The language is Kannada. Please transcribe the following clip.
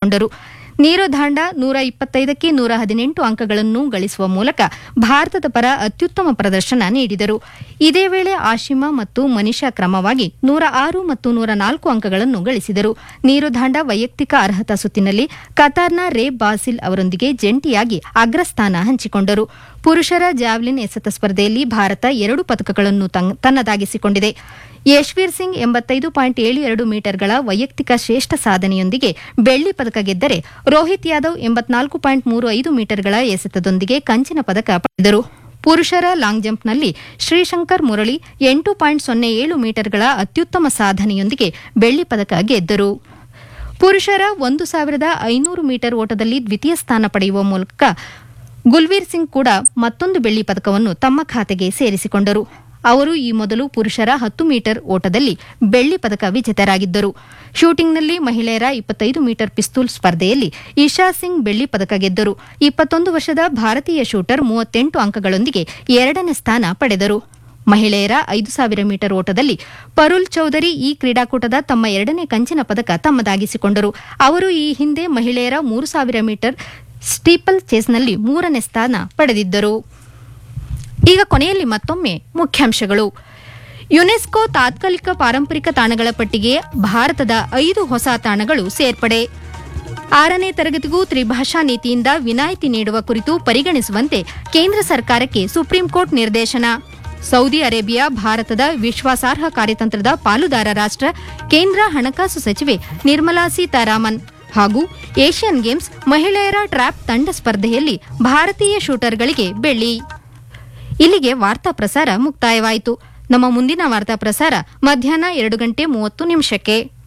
ದಾಖಲಿಸಿಕೊಂಡರು ನೀರೋಧಾಂಡ ನೂರ ಇಪ್ಪತ್ತೈದಕ್ಕೆ ನೂರ ಹದಿನೆಂಟು ಅಂಕಗಳನ್ನು ಗಳಿಸುವ ಮೂಲಕ ಭಾರತದ ಪರ ಅತ್ಯುತ್ತಮ ಪ್ರದರ್ಶನ ನೀಡಿದರು ಇದೇ ವೇಳೆ ಆಶಿಮಾ ಮತ್ತು ಮನಿಷಾ ಕ್ರಮವಾಗಿ ನೂರ ಆರು ಮತ್ತು ನೂರ ನಾಲ್ಕು ಅಂಕಗಳನ್ನು ಗಳಿಸಿದರು ನೀರುದಾಂಡ ವೈಯಕ್ತಿಕ ಅರ್ಹತಾ ಸುತ್ತಿನಲ್ಲಿ ಕತಾರ್ನ ರೇ ಬಾಸಿಲ್ ಅವರೊಂದಿಗೆ ಜಂಟಿಯಾಗಿ ಅಗ್ರಸ್ಥಾನ ಹಂಚಿಕೊಂಡರು ಪುರುಷರ ಜಾವ್ಲಿನ್ ಎಸೆತ ಸ್ಪರ್ಧೆಯಲ್ಲಿ ಭಾರತ ಎರಡು ಪದಕಗಳನ್ನು ತನ್- ತನ್ನದಾಗಿಸಿಕೊಂಡಿದೆ ಯಶ್ವೀರ್ ಸಿಂಗ್ ಎಂಬತ್ತೈದು ಪಾಯಿಂಟ್ ಏಳು ಎರಡು ಮೀಟರ್ಗಳ ವೈಯಕ್ತಿಕ ಶ್ರೇಷ್ಠ ಸಾಧನೆಯೊಂದಿಗೆ ಬೆಳ್ಳಿ ಪದಕ ಗೆದ್ದರೆ ರೋಹಿತ್ ಯಾದವ್ ಎಂಬತ್ನಾಲ್ಕು ಪಾಯಿಂಟ್ ಮೂರು ಐದು ಮೀಟರ್ಗಳ ಎಸೆತದೊಂದಿಗೆ ಕಂಚಿನ ಪದಕ ಪಡೆದರು ಪುರುಷರ ಲಾಂಗ್ ಜಂಪ್ನಲ್ಲಿ ಶ್ರೀಶಂಕರ್ ಮುರಳಿ ಎಂಟು ಪಾಯಿಂಟ್ ಸೊನ್ನೆ ಏಳು ಮೀಟರ್ಗಳ ಅತ್ಯುತ್ತಮ ಸಾಧನೆಯೊಂದಿಗೆ ಬೆಳ್ಳಿ ಪದಕ ಗೆದ್ದರು ಪುರುಷರ ಒಂದು ಸಾವಿರದ ಐನೂರು ಮೀಟರ್ ಓಟದಲ್ಲಿ ದ್ವಿತೀಯ ಸ್ಥಾನ ಪಡೆಯುವ ಮೂಲಕ ಗುಲ್ವೀರ್ ಸಿಂಗ್ ಕೂಡ ಮತ್ತೊಂದು ಬೆಳ್ಳಿ ಪದಕವನ್ನು ತಮ್ಮ ಖಾತೆಗೆ ಸೇರಿಸಿಕೊಂಡರು ಅವರು ಈ ಮೊದಲು ಪುರುಷರ ಹತ್ತು ಮೀಟರ್ ಓಟದಲ್ಲಿ ಬೆಳ್ಳಿ ಪದಕ ವಿಜೇತರಾಗಿದ್ದರು ಶೂಟಿಂಗ್ನಲ್ಲಿ ಮಹಿಳೆಯರ ಇಪ್ಪತ್ತೈದು ಮೀಟರ್ ಪಿಸ್ತೂಲ್ ಸ್ಪರ್ಧೆಯಲ್ಲಿ ಇಶಾ ಸಿಂಗ್ ಬೆಳ್ಳಿ ಪದಕ ಗೆದ್ದರು ಇಪ್ಪತ್ತೊಂದು ವರ್ಷದ ಭಾರತೀಯ ಶೂಟರ್ ಮೂವತ್ತೆಂಟು ಅಂಕಗಳೊಂದಿಗೆ ಎರಡನೇ ಸ್ಥಾನ ಪಡೆದರು ಮಹಿಳೆಯರ ಐದು ಸಾವಿರ ಮೀಟರ್ ಓಟದಲ್ಲಿ ಪರುಲ್ ಚೌಧರಿ ಈ ಕ್ರೀಡಾಕೂಟದ ತಮ್ಮ ಎರಡನೇ ಕಂಚಿನ ಪದಕ ತಮ್ಮದಾಗಿಸಿಕೊಂಡರು ಅವರು ಈ ಹಿಂದೆ ಮಹಿಳೆಯರ ಮೂರು ಸಾವಿರ ಮೀಟರ್ ಸ್ಟೀಪಲ್ ಚೇಸ್ನಲ್ಲಿ ಮೂರನೇ ಸ್ಥಾನ ಪಡೆದಿದ್ದರು ಈಗ ಕೊನೆಯಲ್ಲಿ ಮತ್ತೊಮ್ಮೆ ಮುಖ್ಯಾಂಶಗಳು ಯುನೆಸ್ಕೋ ತಾತ್ಕಾಲಿಕ ಪಾರಂಪರಿಕ ತಾಣಗಳ ಪಟ್ಟಿಗೆ ಭಾರತದ ಐದು ಹೊಸ ತಾಣಗಳು ಸೇರ್ಪಡೆ ಆರನೇ ತರಗತಿಗೂ ತ್ರಿಭಾಷಾ ನೀತಿಯಿಂದ ವಿನಾಯಿತಿ ನೀಡುವ ಕುರಿತು ಪರಿಗಣಿಸುವಂತೆ ಕೇಂದ್ರ ಸರ್ಕಾರಕ್ಕೆ ಸುಪ್ರೀಂ ಕೋರ್ಟ್ ನಿರ್ದೇಶನ ಸೌದಿ ಅರೇಬಿಯಾ ಭಾರತದ ವಿಶ್ವಾಸಾರ್ಹ ಕಾರ್ಯತಂತ್ರದ ಪಾಲುದಾರ ರಾಷ್ಟ್ರ ಕೇಂದ್ರ ಹಣಕಾಸು ಸಚಿವೆ ನಿರ್ಮಲಾ ಸೀತಾರಾಮನ್ ಹಾಗೂ ಏಷ್ಯನ್ ಗೇಮ್ಸ್ ಮಹಿಳೆಯರ ಟ್ರ್ಯಾಪ್ ತಂಡ ಸ್ಪರ್ಧೆಯಲ್ಲಿ ಭಾರತೀಯ ಶೂಟರ್ಗಳಿಗೆ ಬೆಳ್ಳಿ ಇಲ್ಲಿಗೆ ವಾರ್ತಾ ಪ್ರಸಾರ ಮುಕ್ತಾಯವಾಯಿತು ನಮ್ಮ ಮುಂದಿನ ವಾರ್ತಾ ಪ್ರಸಾರ ಮಧ್ಯಾಹ್ನ ಎರಡು ಗಂಟೆ ಮೂವತ್ತು ನಿಮಿಷಕ್ಕೆ